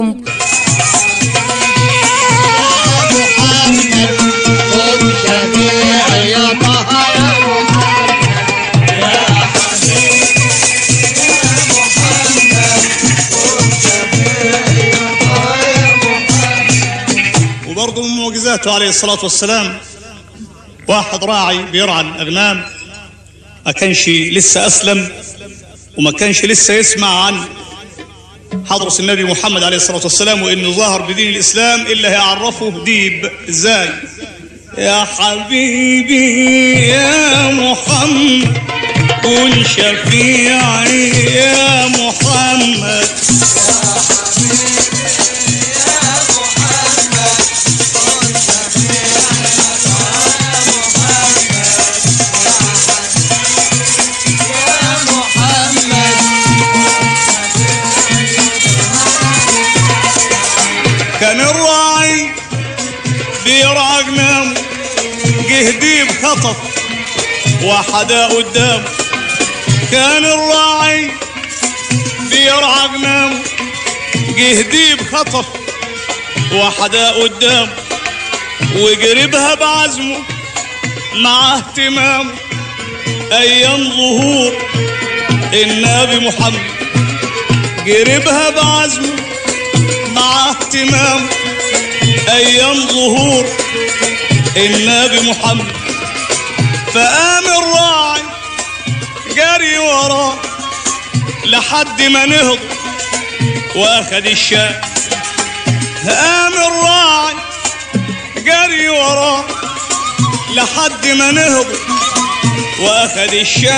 وبرضه من معجزاته عليه الصلاة والسلام واحد راعي بيرعى الأغنام ما كانش لسه أسلم وما كانش لسه يسمع عن حضرة النبي محمد عليه الصلاة والسلام وإنه ظهر بدين الإسلام إلا هيعرفه ديب إزاي يا حبيبي يا محمد كن شفيعي يا محمد كان الراعي بيرعى أغنام جه ديب خطف وحدا قدام كان الراعي بيرعى أغنام جه ديب خطف وحدا قدام وجربها بعزمه مع اهتمام أيام ظهور النبي محمد جربها بعزمه مع اهتمام ايام ظهور النبي محمد فقام الراعي جري وراه لحد ما نهض واخد الشاة قام الراعي جري وراه لحد ما نهض واخد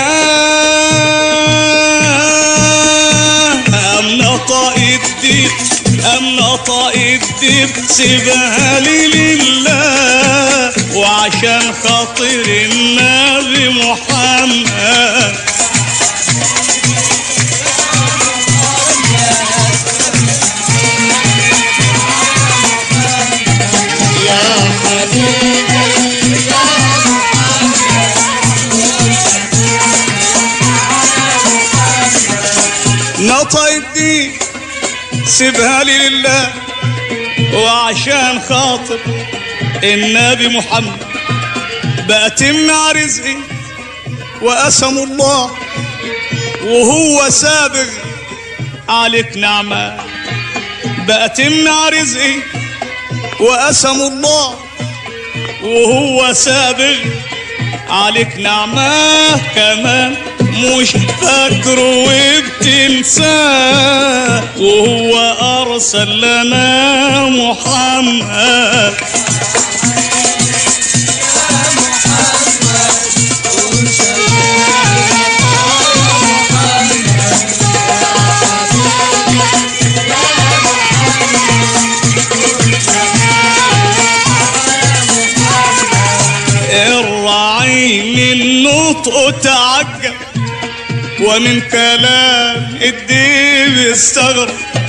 الشاة قام نطق الديب قام نطق الديب سيبها لي لله وعشان خاطر النبي محمد نطق الدين سيبها لي لله وعشان خاطر النبي محمد بأتمع رزقي وقسم الله وهو سابغ عليك نعمة بأتمع رزقي وقسم الله وهو سابغ عليك نعمة كمان مش فاكره وبتنساه وهو أرسل لنا محمد الرعي من نطقه تعجب ومن كلام الديب استغرب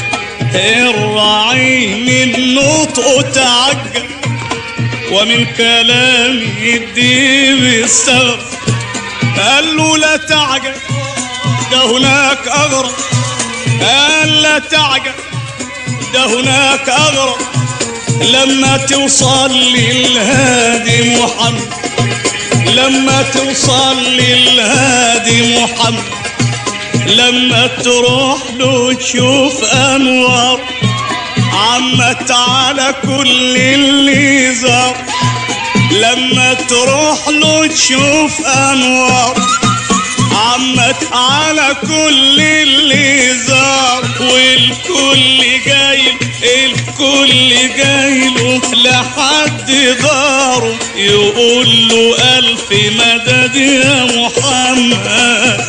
الرعي من نطقه تعجب ومن كلام الديب استغرب قال له لا تعجب ده هناك أغرب قال لا تعجب ده هناك أغرب لما توصل للهادي محمد لما توصل للهادي محمد لما تروح له تشوف انوار عمت على كل اللي زار لما تروح له تشوف انوار عمت على كل اللي زار والكل جاي الكل جاي له لحد داره يقول له ألف مدد يا محمد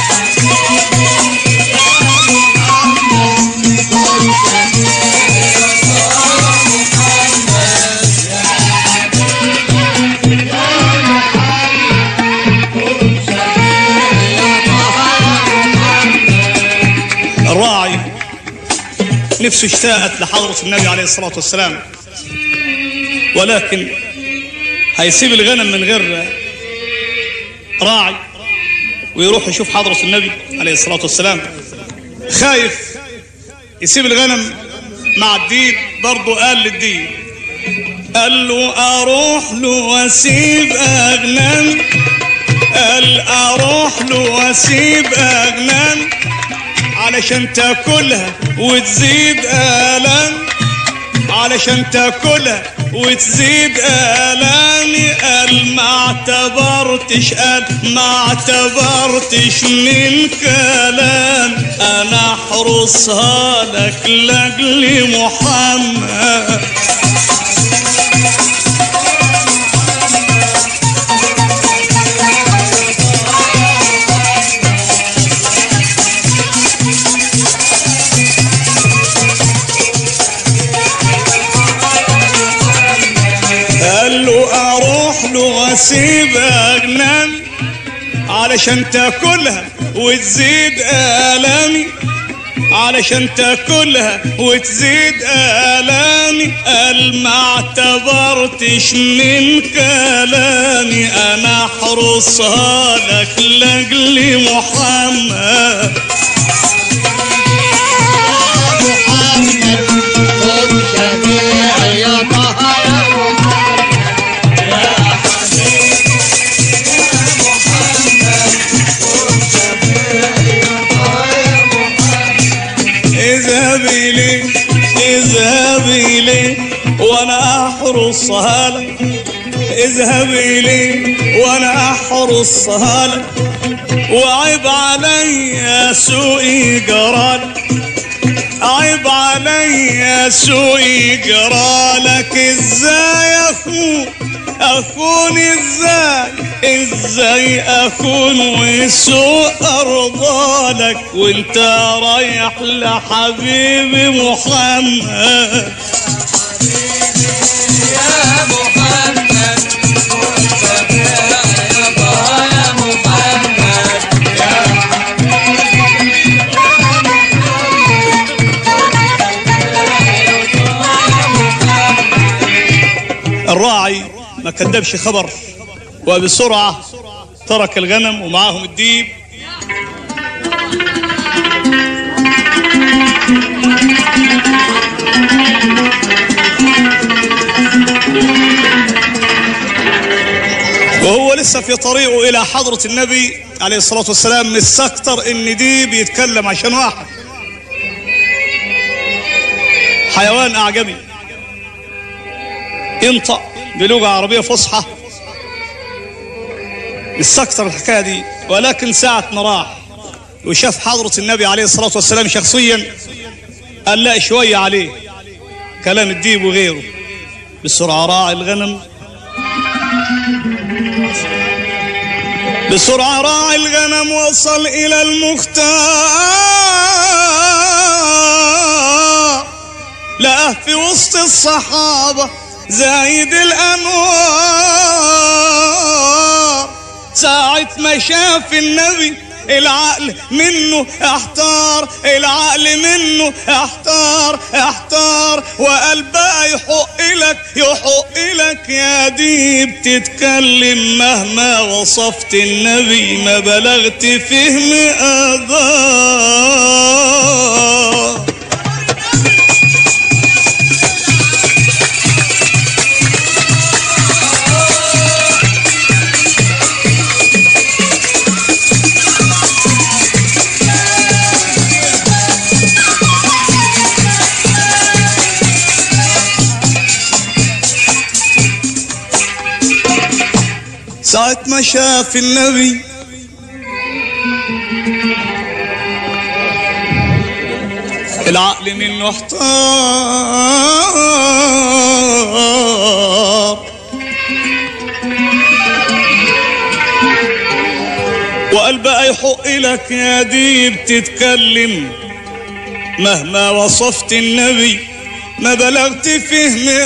الراعي نفسه اشتاقت لحضرة النبي عليه الصلاة والسلام ولكن هيسيب الغنم من غير راعي ويروح يشوف حضرة النبي عليه الصلاة والسلام خايف يسيب الغنم مع الديب برضه قال للديب قال له اروح له واسيب اغنام قال اروح له واسيب اغنام علشان تاكلها وتزيد الام علشان تاكلها وتزيد الامي قال ما اعتبرتش قال ما اعتبرتش من كلام انا احرسها لك لاجل محمد قال له اروح له واسيب اغنام علشان تاكلها وتزيد الامي علشان تاكلها وتزيد الامي قال ما اعتبرتش من كلامي انا احرسها لك لاجل محمد محمد خذ شفيعي يا طه يا محمد اذهب إليه اذهب إليه وأنا أحرسها لك اذهب إليه وأنا أحرسها لك وعيب علي سوء جرالك عيب علي سوء جرالك ازاي اخون اخون ازاي ازاي اخون وسوء ارضالك وانت رايح لحبيبي محمد يا محمد خذ شفيعي يا طه يا محمد الراعي ما كذبش خبر وبسرعة ترك الغنم ومعاهم الديب وهو لسه في طريقه إلى حضرة النبي عليه الصلاة والسلام مستكتر إن ديب يتكلم عشان واحد حيوان أعجمي ينطق بلغة عربية فصحى استكتر الحكاية دي ولكن ساعة ما راح وشاف حضرة النبي عليه الصلاة والسلام شخصيا قال لا شوية عليه كلام الديب وغيره بسرعة راعي الغنم بسرعة راعي الغنم وصل إلى المختار لقاه في وسط الصحابة زايد الأنوار ساعة ما شاف النبي العقل منه احتار العقل منه احتار احتار وقال بقى يحق لك يحق لك يا ديب تتكلم مهما وصفت النبي ما بلغت فهم أدار ساعة ما شاف النبي العقل منه احتار وقال بقى يحق لك يا ديب تتكلم مهما وصفت النبي ما بلغت فيه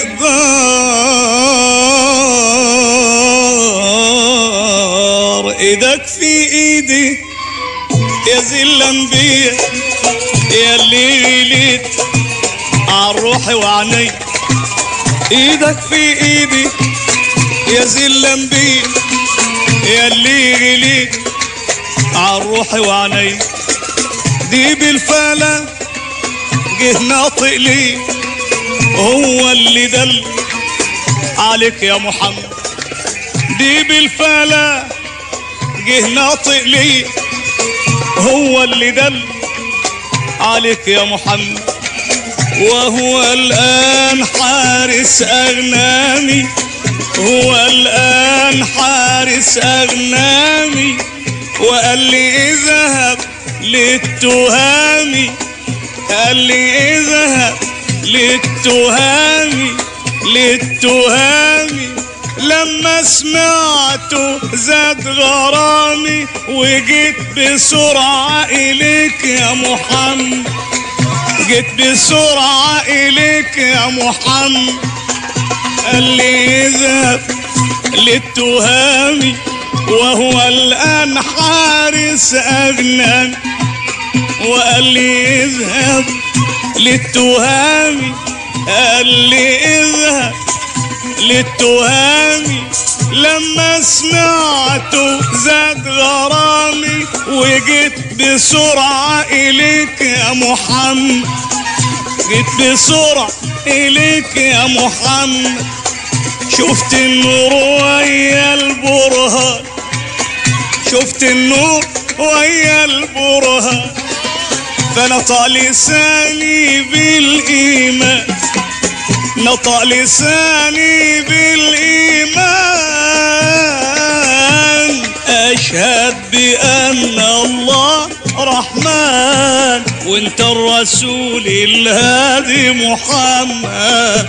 مقدار ايدك في ايدي يا ذي الانبياء يا اللي غليت عالروحي وعني ايدك في ايدي يا ذي الانبياء يا اللي غليت عالروحي وعني دي بالفلا جه ناطق لي هو اللي دل عليك يا محمد دي بالفلا جه ناطق لي هو اللي دل عليك يا محمد وهو الآن حارس أغنامي هو الآن حارس أغنامي وقال لي اذهب للتهامي قال لي اذهب للتهامي للتهامي لما سمعته زاد غرامي وجيت بسرعة إليك يا محمد جيت بسرعة إليك يا محمد قال لي اذهب للتهامي وهو الآن حارس أغنام وقال لي اذهب للتهامي قال لي اذهب للتهامي لما سمعته زاد غرامي وجيت بسرعة إليك يا محمد جيت بسرعة إليك يا محمد شفت النور ويا البرهان شفت النور ويا البرهان فنطق لساني بالإيمان نطق لساني بالإيمان أشهد بأن الله رحمن وانت الرسول الهادي محمد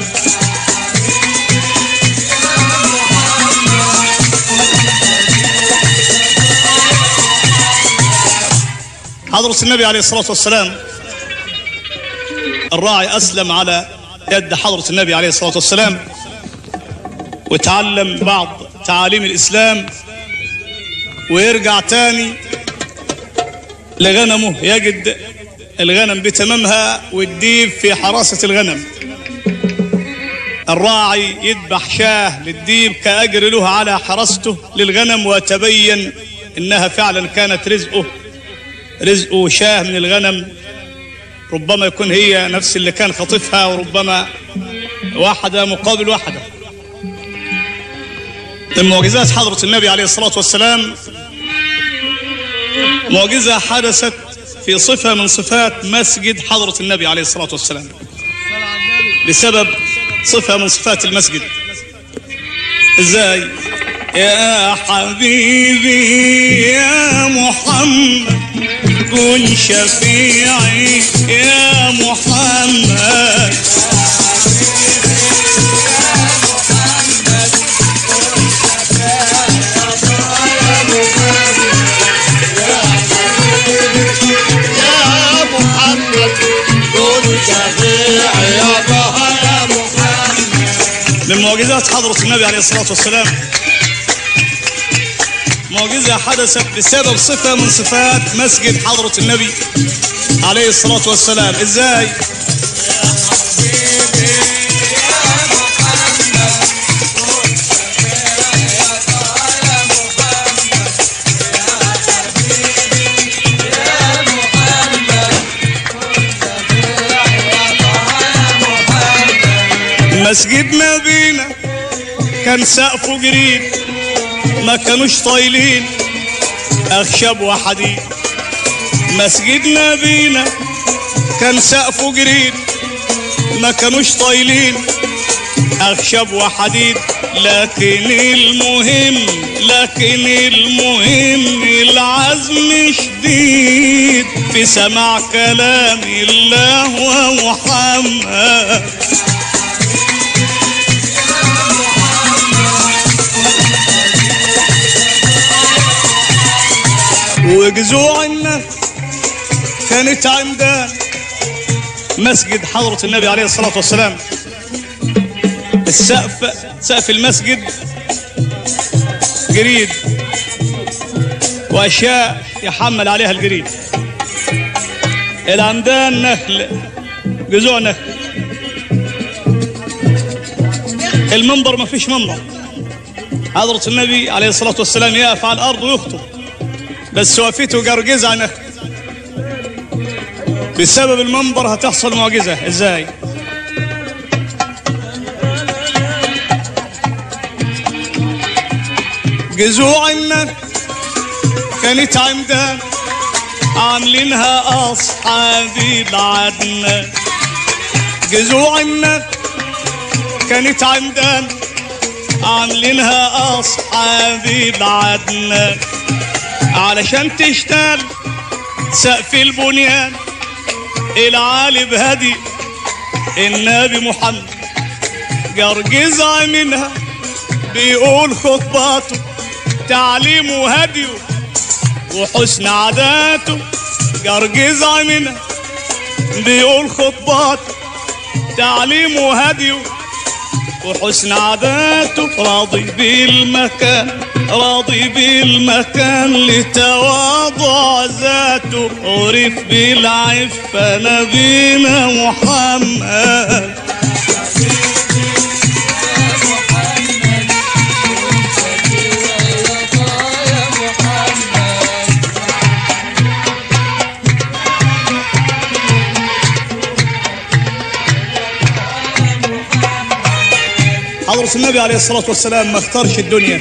حضرة النبي عليه الصلاة والسلام الراعي أسلم على يد حضرة النبي عليه الصلاة والسلام وتعلم بعض تعاليم الإسلام ويرجع تاني لغنمه يجد الغنم بتمامها والديب في حراسة الغنم الراعي يذبح شاه للديب كأجر له على حراسته للغنم وتبين إنها فعلا كانت رزقه رزقه شاه من الغنم ربما يكون هي نفس اللي كان خاطفها وربما واحدة مقابل واحدة من معجزات حضرة النبي عليه الصلاة والسلام معجزة حدثت في صفة من صفات مسجد حضرة النبي عليه الصلاة والسلام بسبب صفة من صفات المسجد ازاي يا حبيبي يا محمد كن شفيعي يا محمد يا محمد كن شفيعي يا طه يا محمد من معجزات حضرة النبي عليه الصلاة والسلام معجزة حدثت بسبب صفة من صفات مسجد حضرة النبي عليه الصلاة والسلام ازاي مسجد مدينة كان سقفه جريد ما كانوش طايلين أخشب وحديد مسجد مدينة كان سقفه جريد ما كانوش طايلين أخشب وحديد لكن المهم لكن المهم العزم شديد في سماع كلام الله ومحمد وجذوع النخل كانت عمدان مسجد حضرة النبي عليه الصلاة والسلام السقف سقف المسجد جريد وأشياء يحمل عليها الجريد العمدان نخل جذوع نخل المنبر ما فيش منبر حضرة النبي عليه الصلاة والسلام يقف على الأرض ويخطب بس وقفته جرجزة نخل بسبب المنبر هتحصل معجزة ازاي جذوع النخل كانت عمدان عاملينها أصحابي العدنان جذوع النخل كانت عمدان عاملينها أصحابي العدنان علشان تشتغل سقف البنيان العالي بهدي النبي محمد جرجزع منها بيقول خطباته تعليم وهديه وحسن عاداته جرجزع منها بيقول خطباته تعليم وهديه وحسن عاداته راضي بالمكان راضي بالمكان لتواضع ذاته عرف بالعفة نبينا محمد حضرة النبي عليه الصلاة والسلام ما اختارش الدنيا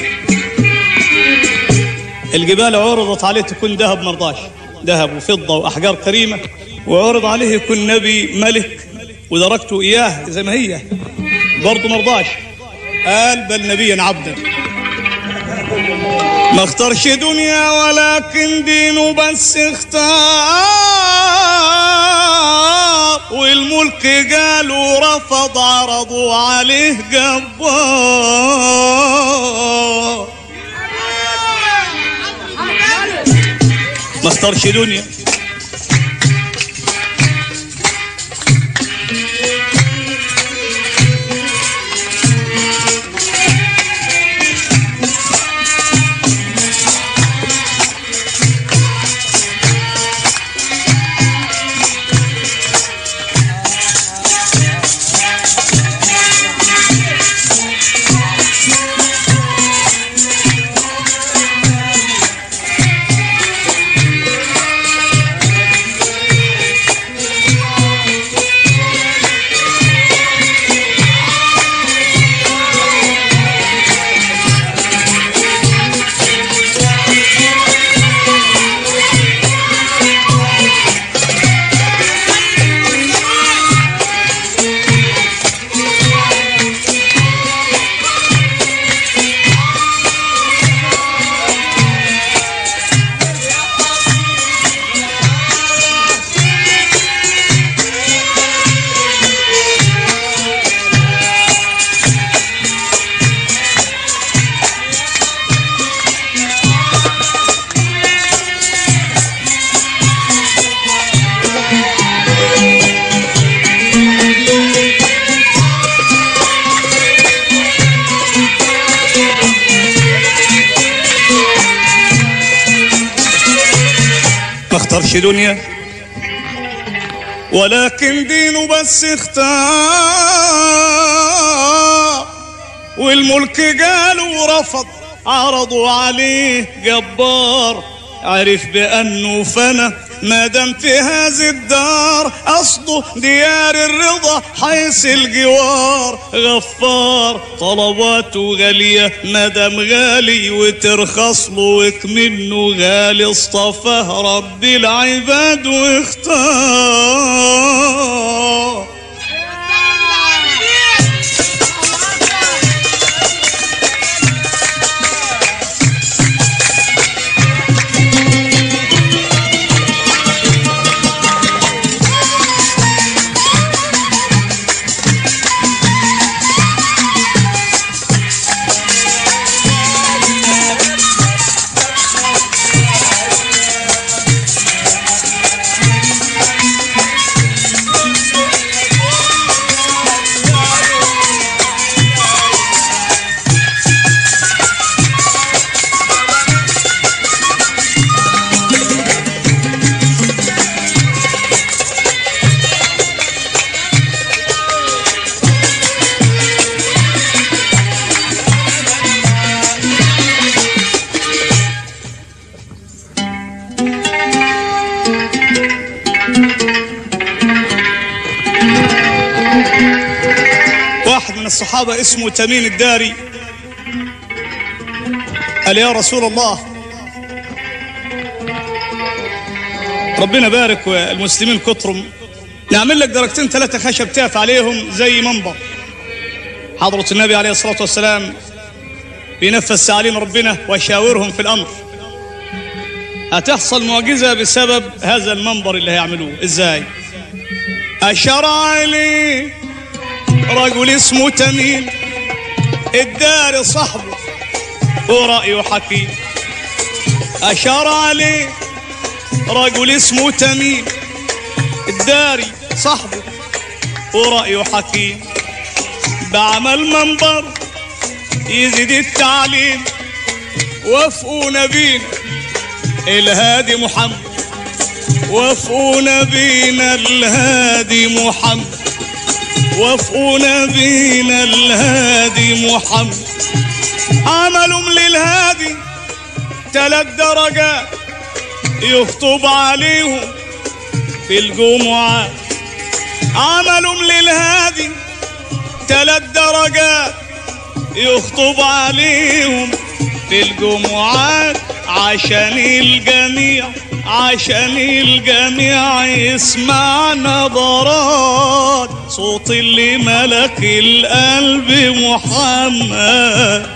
الجبال عرضت عليه تكون ذهب مرضاش ذهب وفضة وأحجار كريمة وعرض عليه يكون نبي ملك ودركته إياه زي ما هي برضه مرضاش قال بل نبيا عبدا ما اختارش دنيا ولكن دينه بس اختار والملك جاله رفض عرضوا عليه جبار ما اختارش دنيا ما اختارش دنيا ولكن دينه بس اختار والملك جاله ورفض عرضوا عليه جبار عرف بأنه فنى ما دام في هذه الدار أصله ديار الرضا حيث الجوار غفار طلباته غالية ما دام غالي وترخص له وكمنه غالي اصطفاه رب العباد واختار واحد من الصحابة اسمه تميم الداري قال يا رسول الله ربنا بارك والمسلمين كترم نعمل لك درجتين ثلاثة خشب تقف عليهم زي منبر حضرة النبي عليه الصلاة والسلام بينفذ تعليم ربنا وشاورهم في الأمر هتحصل معجزة بسبب هذا المنبر اللي هيعملوه ازاي أشار عليه رجل اسمه تميم الدار صاحبه ورأيه حكيم أشار عليه رجل اسمه تميم الداري صاحبه ورأيه حكيم بعمل منبر يزيد التعليم وافقوا نبينا الهادي محمد وافقوا نبينا الهادي محمد وافقوا نبينا الهادي محمد عملهم للهادي ثلاث درجات يخطب عليهم في الجمعة عملهم للهادي ثلاث درجات يخطب عليهم في الجمعات عشان الجميع عشان الجميع يسمع نبرات صوت اللي ملك القلب محمد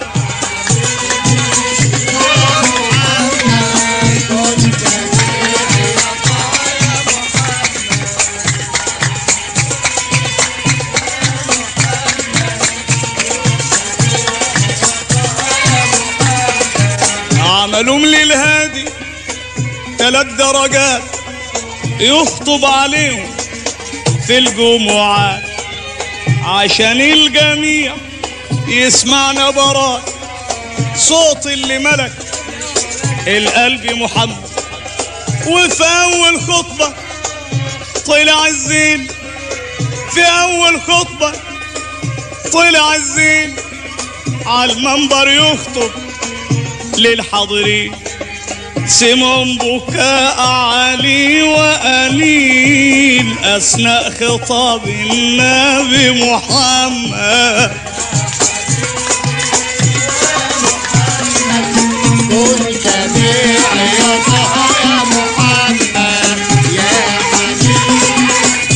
عملهم للهادي ثلاث درجات يخطب عليهم في الجمعات عشان الجميع يسمع نبرات صوت اللي ملك القلب محمد وفي أول خطبة طلع الزين في أول خطبة طلع الزين على المنبر يخطب للحاضرين سمعهم بكاء علي وأنين أثناء خطاب النبي محمد كن شفيع يا طه يا محمد يا حبيبي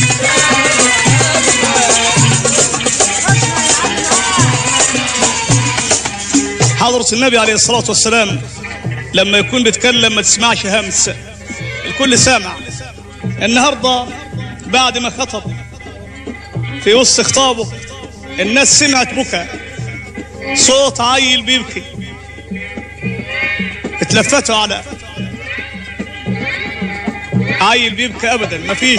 حضرة النبي عليه الصلاة والسلام لما يكون بيتكلم ما تسمعش همس الكل سامع النهاردة بعد ما خطب في وسط خطابه الناس سمعت بكى صوت عيل بيبكي اتلفتوا على عيل بيبكي ابدا ما فيش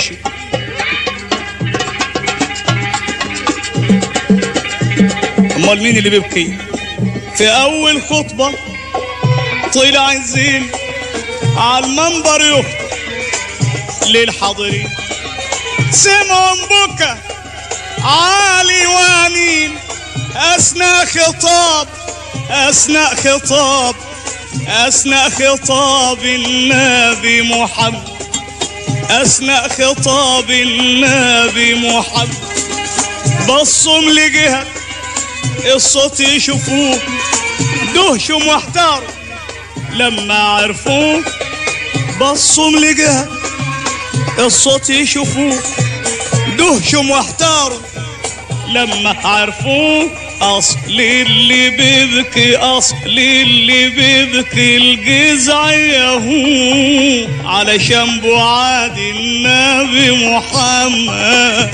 امال مين اللي بيبكي في اول خطبه طلع الزين على المنبر يخطب للحاضرين سمعهم بكى عالي وانين اثناء خطاب اثناء خطاب اثناء خطاب النبي محمد اثناء خطاب النبي محمد بصوا لجهه الصوت يشوفوه دهشوا واحتاروا لما عرفوه بصوا لجهه الصوت يشوفوه دهشوا واحتاروا لما عرفوه اصل اللي بيبكي اصل اللي بيبكي الجزع يهو علشان بعاد النبي محمد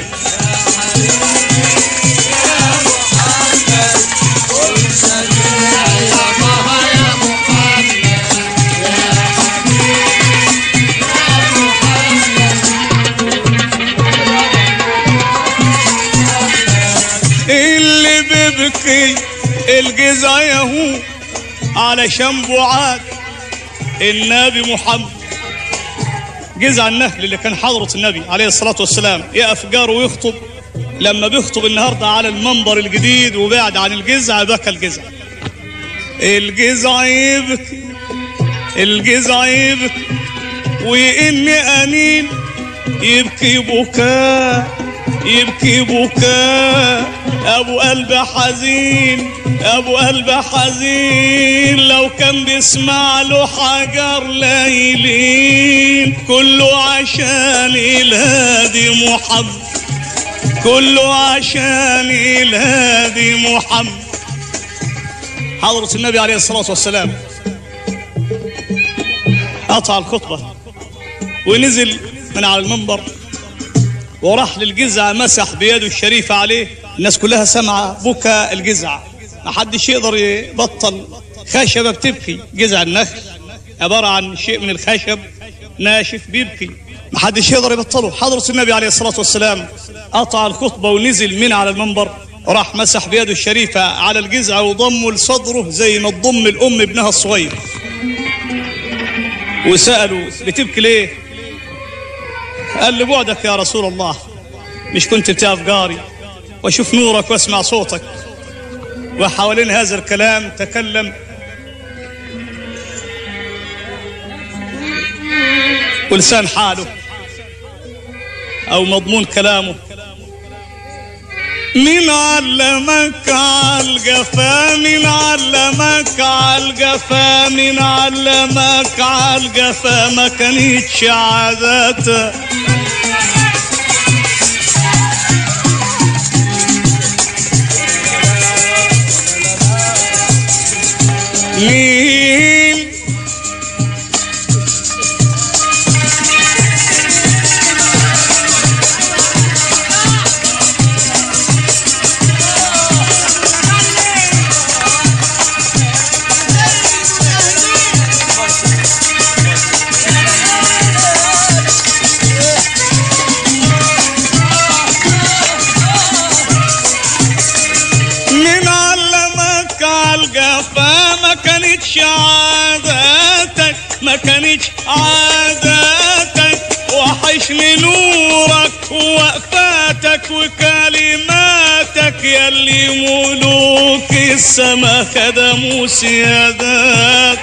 يا طه يا محمد يا اللي بيبكي الجزع يهو علشان بعاد النبي محمد جزع النهل اللي كان حضرة النبي عليه الصلاة والسلام يقف جاره ويخطب لما بيخطب النهاردة على المنبر الجديد وبعد عن الجزع بكى الجزع الجزع يبكي الجزع يبكي وإني أنين يبكي بكاء يبكي بكاء ابو قلب حزين ابو قلب حزين لو كان بيسمع له حجر ليلين كله عشان الهادي محمد كله عشان الهادي محمد حضرة النبي عليه الصلاة والسلام قطع الخطبة ونزل من على المنبر وراح للجزع مسح بيده الشريفة عليه الناس كلها سمع بكى الجزع ما حدش يقدر يبطل خشبة بتبكي جزع النخل عبارة عن شيء من الخشب ناشف بيبكي ما حدش يقدر يبطله حضرة النبي عليه الصلاة والسلام قطع الخطبة ونزل من على المنبر راح مسح بيده الشريفة على الجزع وضمه لصدره زي ما تضم الأم ابنها الصغير وسألوا بتبكي ليه قال لي بعدك يا رسول الله مش كنت بتقف جاري واشوف نورك واسمع صوتك وحوالين هذا الكلام تكلم ولسان حاله او مضمون كلامه مين علمك عالجفا مين علمك عالجفا مين علمك عالجفا ما كانتش عاداتك مين مين علمك عالجفا ما كانتش عاداتك ما كانتش عاداتك وحشني نورك ووقفاتك وكلماتك يلي ملوك السما خدموا سياداتك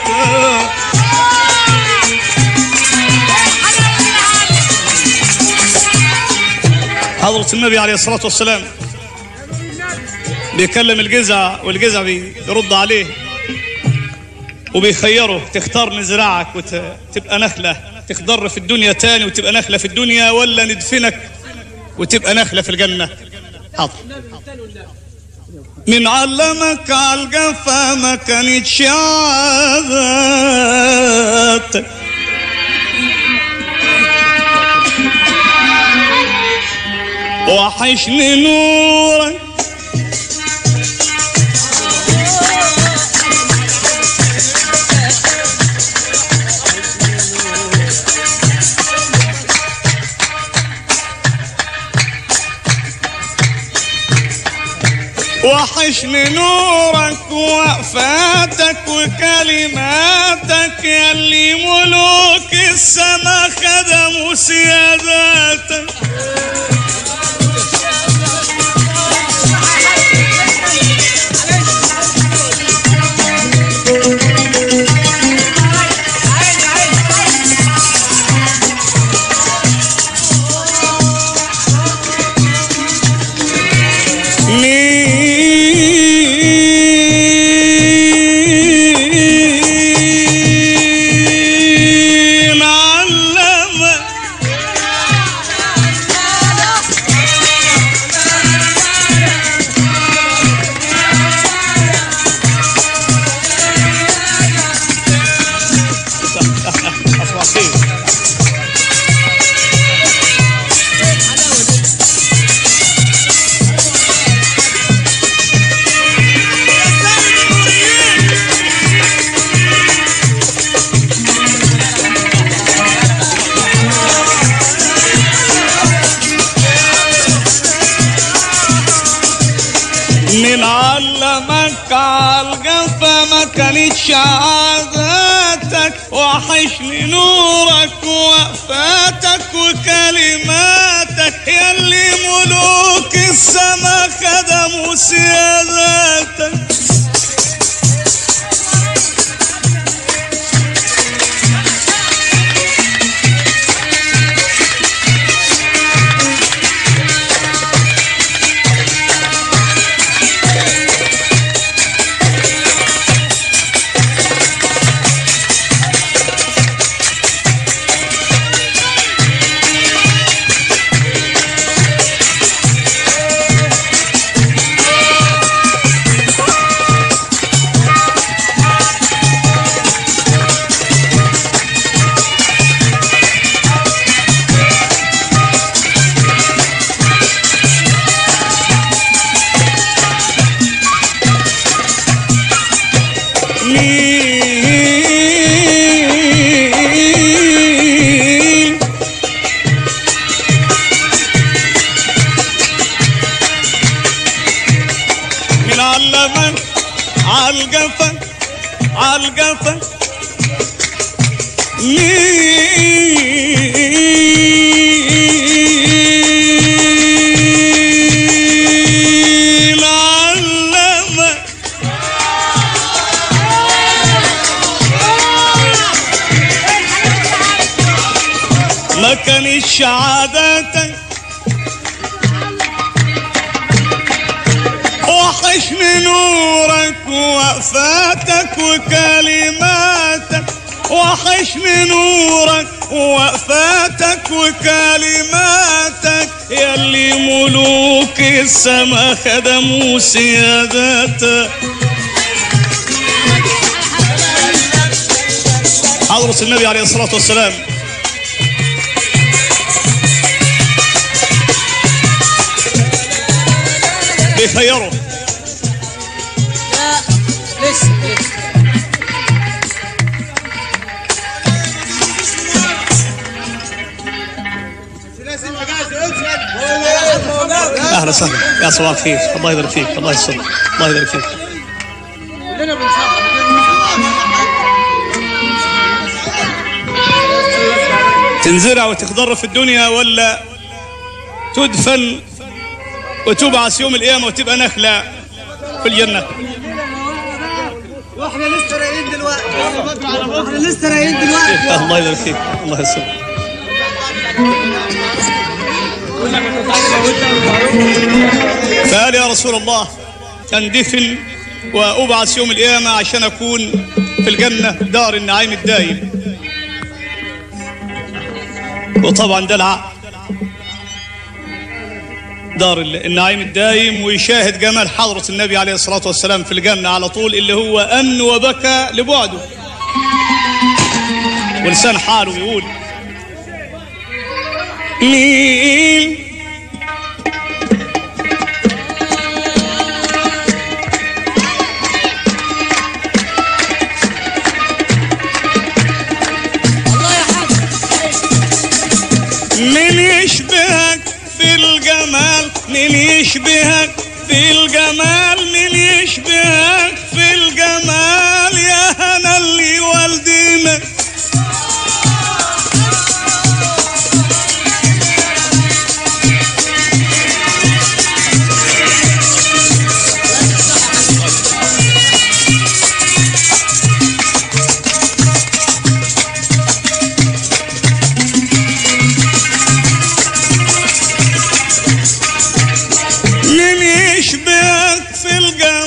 حضرة النبي عليه الصلاة والسلام بيكلم الجزع والجزع بيرد عليه وبيخيره تختار نزرعك وتبقى نخلة تخضر في الدنيا تاني وتبقى نخلة في الدنيا ولا ندفنك وتبقى نخلة في الجنة حاضر من علمك عالجفا ما كانتش عاداتك وحشني نورك وحشني نورك ووقفاتك وكلماتك يلي ملوك السما خدموا سياداتك مين علمك أصبح خير من علمك عالجفا ما كانتش عاداتك وحشني نورك ووقفاتك وكلماتك يلي ملوك السما خدموا سياداتك علمك عالقفا عالقفا مين علمك ما كان شعادتك وحشني نورك ووقفاتك وكلماتك وحشني نورك ووقفاتك وكلماتك يلي ملوك السما خدموا سيادتك حضرة النبي عليه الصلاة والسلام بيخيروا لا لسه لسه اهلا وسهلا يا صباح الخير الله يبارك فيك الله يسلمك الله يبارك فيك كلنا بنصبر تنزرع وتخضر في الدنيا ولا تدفن وتبعث يوم القيامة وتبقى نخلة في الجنة واحنا لسه رايقين دلوقتي احنا لسه رايقين دلوقتي الله يبارك فيك الله يسلمك فقال يا رسول الله اندفن وابعث يوم القيامة عشان اكون في الجنة دار النعيم الدائم وطبعا ده العقل دار النعيم الدائم ويشاهد جمال حضرة النبي عليه الصلاة والسلام في الجنة على طول اللي هو أمن وبكى لبعده ولسان حاله يقول مين الله يا حاج من يشبهك في الجمال من يشبهك في الجمال من يشبهك في الجمال يا هنا اللي والدينا من يشبهك في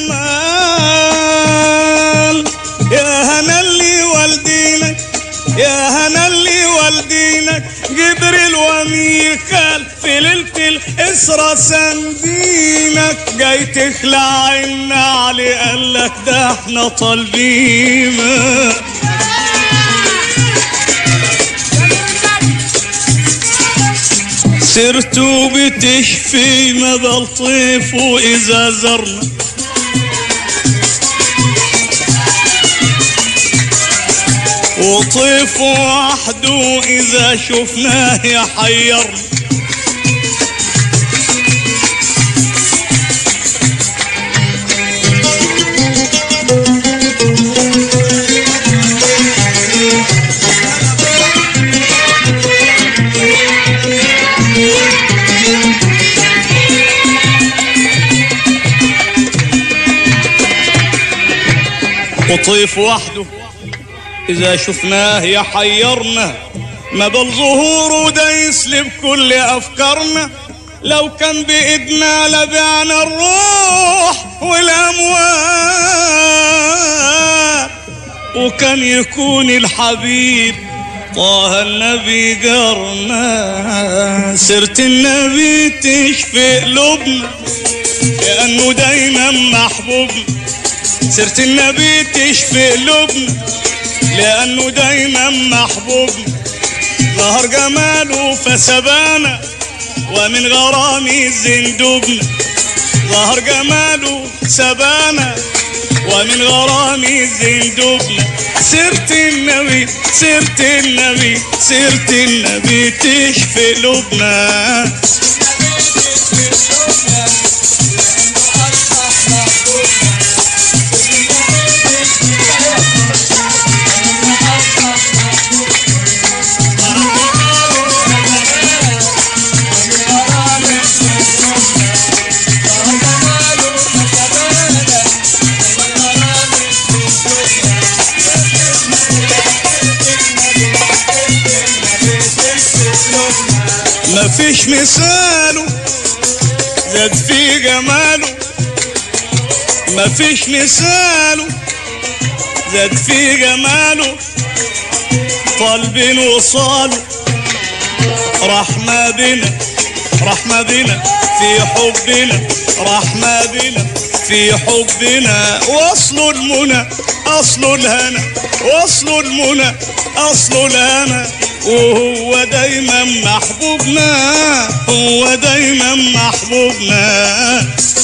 الجمال يا هنا اللي والدينك يا هنا اللي والدينك جبريل وميكال في ليلة الإسرة سندينك جاي تخلع النعل قالك ده احنا طالبينك سرت بتشفي ما بلطيف وإذا زرنا وطيف وحده إذا شفناه يحيرنا وطيف وحده إذا شفناه يحيرنا ما بل ظهوره ده يسلب كل أفكارنا لو كان بإيدنا لبعنا الروح والأموال وكان يكون الحبيب طه النبي جارنا سيرة النبي تشفي قلوبنا لأنه دايما محبوبنا سيرة النبي تشفي قلوبنا لأنه دايما محبوبنا ظهر جماله فسبانا ومن غرامي زندوبنا ظهر جماله سبانا ومن غرامي زندوبنا سيرة النبي سيرة النبي سيرة النبي تشفي قلوبنا مفيش مثاله زاد في جماله مفيش مثاله زاد في جماله طالبين وصاله رحمة بنا رحمة بنا في حبنا رحمة بنا في حبنا وصل المنى أصل الهنا وصل المنى أصل الهنا وهو دايما محبوبنا هو دايما محبوبنا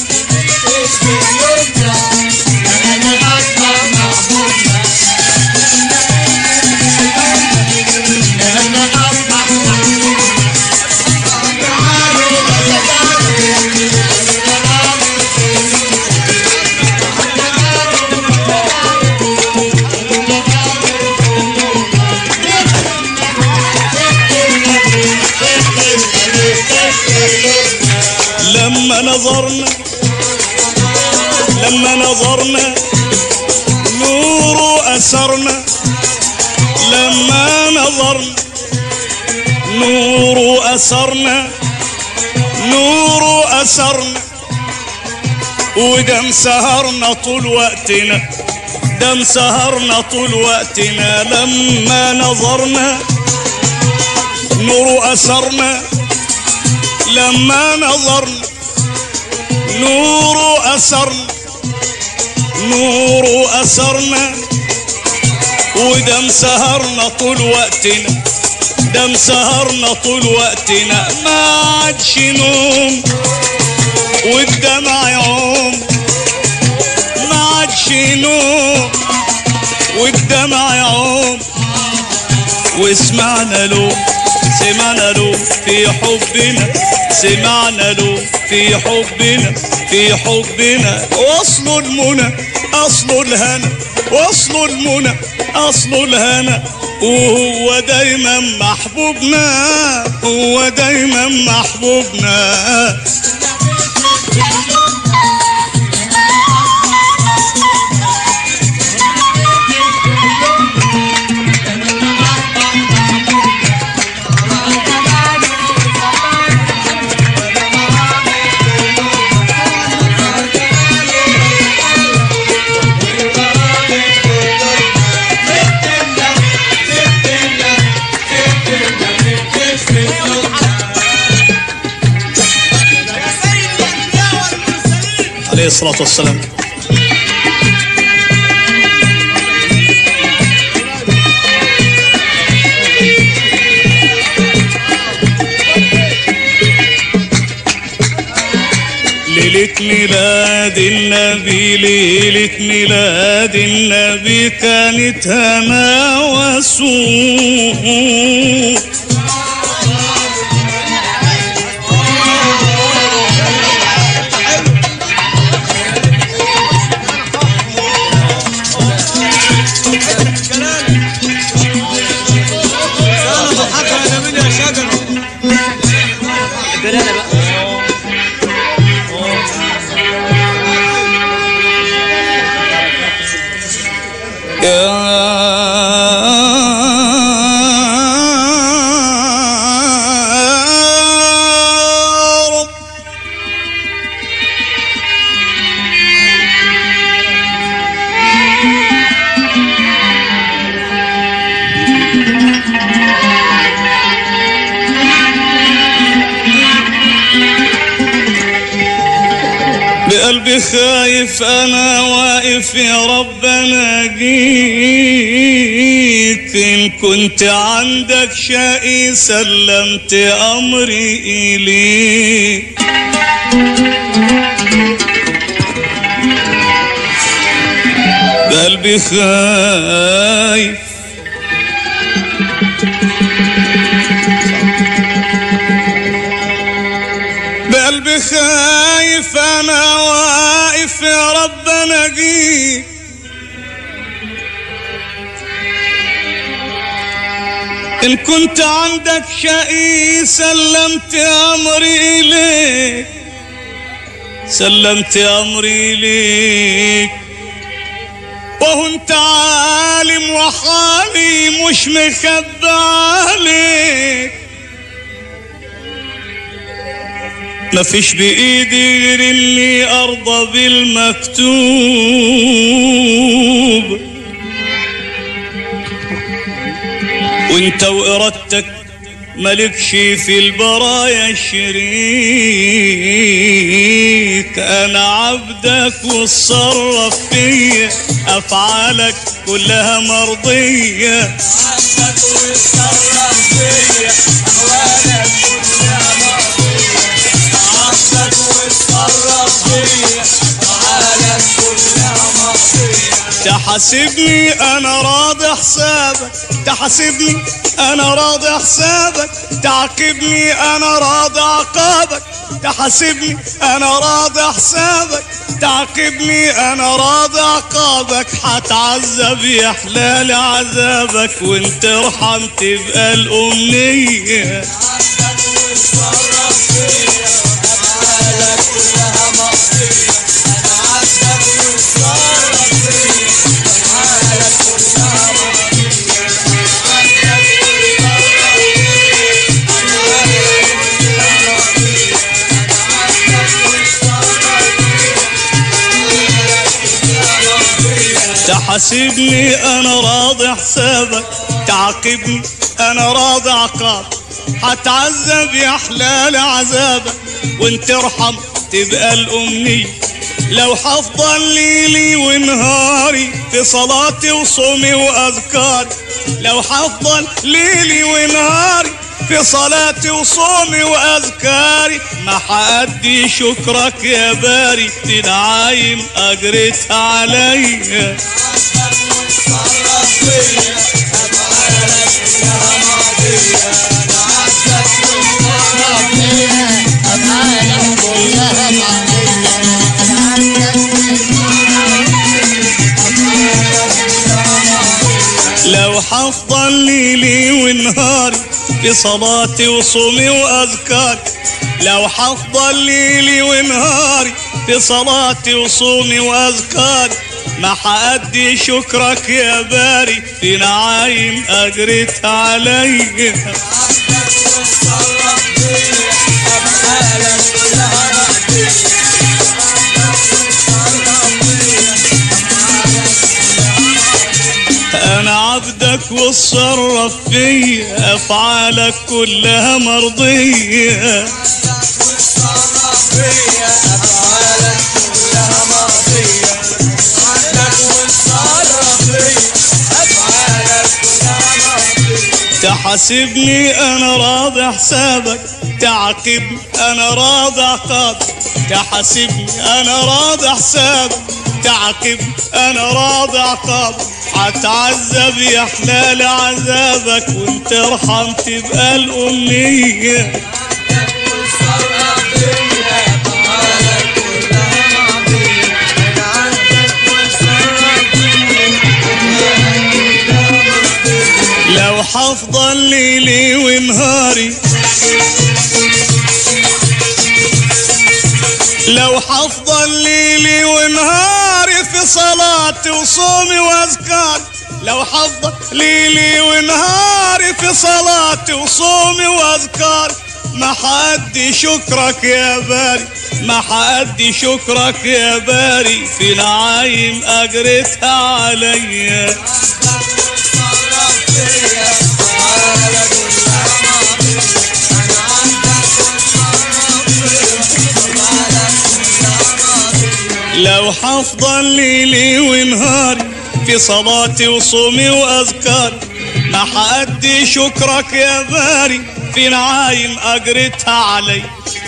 لما نظرنا لما نظرنا نور أسرنا لما نظرنا نور أسرنا نور أسرنا ودم سهرنا طول وقتنا دم سهرنا طول وقتنا لما نظرنا نور أسرنا لما نظرنا نور أسرنا نور أسرنا ودم سهرنا طول وقتنا دم سهرنا طول وقتنا ما عادش نوم والدمع يعوم ما عادش نوم والدمع يعوم وسمعنا له سمعنا له في حبنا سمعنا له في حبنا في حبنا وصل المنى أصل الهنا وصل المنى أصل الهنا وهو دايما محبوبنا هو دايما محبوبنا عليه الصلاة والسلام ليلة ميلاد النبي ليلة ميلاد النبي كانت هنا وسوء انا بضحك انا من يا شجر الجلالة بقى يا رب بقلبي خايف انا واقف يا رب انا جيت ان كنت عندك شقي سلمت امري اليك بقلبي خايف بقلبي خايف انا واقف يا رب انا جيت ان كنت عندك شقي سلمت امري اليك سلمت امري اليك وهو انت عالم وحالي مش مخبى عليك مفيش بإيدي غير إني أرضى بالمكتوب وانت وإرادتك ملكش في البرايا شريك أنا عبدك وتصرف فيا أفعالك كلها مرضية عبدك ويتصرف فيا أحوالك كلها مرضية عبدك ويتصرف فيا أفعالك كلها مرضية تحاسبني انا راضي حسابك تحاسبني انا راضي حسابك تعاقبني انا راضي عقابك تحاسبني انا راضي حسابك تعاقبني انا راضي عقابك هتعذب يا حلال عذابك وانت ارحم تبقى الامنيه عبدك ويتصرف فيا أفعالك كلها مرضية أنا عبدك ويتصرف فيا أفعالك كلها مرضية عبدك ويتصرف فيا أفعالك كلها مرضية أنا عبدك ويتصرف فيا تحاسبني انا راضي حسابك تعاقبني انا راضي عقاب هتعذب يا حلال عذابك وانت ارحم تبقى الامنية لو هفضل ليلي ونهاري في صلاتي وصومي واذكاري لو هفضل ليلي ونهاري في صلاتي وصومي واذكاري ما حأدي شكرك يا باري دي نعايم اجرتها عليا لو حفضل ليلي ونهاري في صلاتي وصومي واذكاري لو حفضل ليلي ونهاري في صلاتي وصومي واذكاري ما حأدي شكرك يا باري في نعايم اجرتها عليا انا عبدك وتصرف فيا افعالك كلها مرضيه تحاسبني انا راضي حسابك تعاقبني انا راضي عقابك تحاسبني انا راضي حسابك تعاقبني انا راضي عقابك هتعذب يا حلال عذابك وانت ارحم تبقى الامنيه لو حفضل ليلي ونهاري لو حفضل ليلي ونهاري في صلاتي وصومي واذكاري لو حفضل ليلي ونهاري في صلاتي وصومي واذكاري ما حأدي شكرك يا باري ما حأدي شكرك يا باري في نعايم أجرتها عليا لو حفضل ليلي ونهاري في صلاتي وصومي واذكاري ما حأدي شكرك يا باري في نعايم اجرتها علي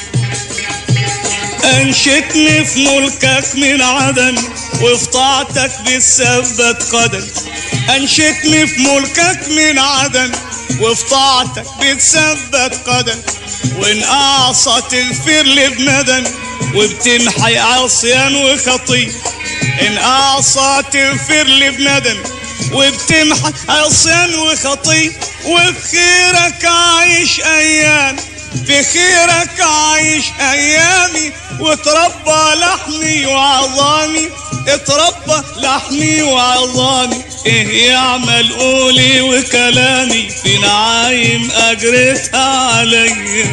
انشتني في ملكك من عدم وفي طاعتك بتثبت قدم انشتني في ملكك من عدم وفي طاعتك بتثبت قدم وان اعصى تغفر لي بندم وبتمحي عصيان وخطيه ان اعصى تغفر لي بندم وبتمحي عصيان وخطيه وبخيرك عايش ايام في خيرك عايش ايامي وتربى لحمي وعظامي اتربى لحمي وعظامي ايه يعمل قولي وكلامي في نعايم اجرتها عليا